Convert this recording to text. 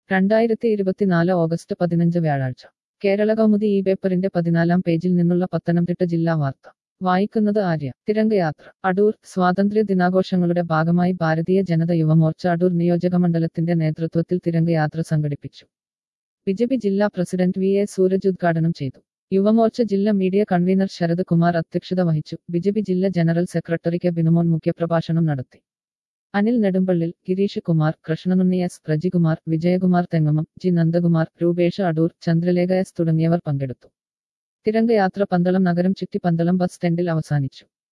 രണ്ടായിരത്തി ഇരുപത്തിനാല് ഓഗസ്റ്റ് പതിനഞ്ച് വ്യാഴാഴ്ച കേരള കൗമുദി ഈ പേപ്പറിന്റെ പതിനാലാം പേജിൽ നിന്നുള്ള പത്തനംതിട്ട ജില്ലാ വാർത്ത വായിക്കുന്നത് ആര്യ തിരംഗയാത്ര അടൂർ സ്വാതന്ത്ര്യ ദിനാഘോഷങ്ങളുടെ ഭാഗമായി ഭാരതീയ ജനത യുവമോർച്ച അടൂർ നിയോജകമണ്ഡലത്തിന്റെ നേതൃത്വത്തിൽ തിരംഗയാത്ര സംഘടിപ്പിച്ചു ബിജെപി ജില്ലാ പ്രസിഡന്റ് വി എ സൂരജ് ഉദ്ഘാടനം ചെയ്തു യുവമോർച്ച ജില്ലാ മീഡിയ കൺവീനർ ശരത് കുമാർ അധ്യക്ഷത വഹിച്ചു ബിജെപി ജില്ലാ ജനറൽ സെക്രട്ടറി കെ ബിനുമോൻ മുഖ്യപ്രഭാഷണം നടത്തി Anil Nedumpallil Girish Kumar Krishnanunni S Prajikumar Vijayakumar Thengamam G Nandakumar Rupesh Adoor Chandralekha S തുടങ്ങിയവർ പങ്കെടുത്തു തിരംഗയാത്ര പന്തളം നഗരം ചുറ്റി പന്തളം ബസ് സ്റ്റാൻഡിൽ അവസാനിച്ചു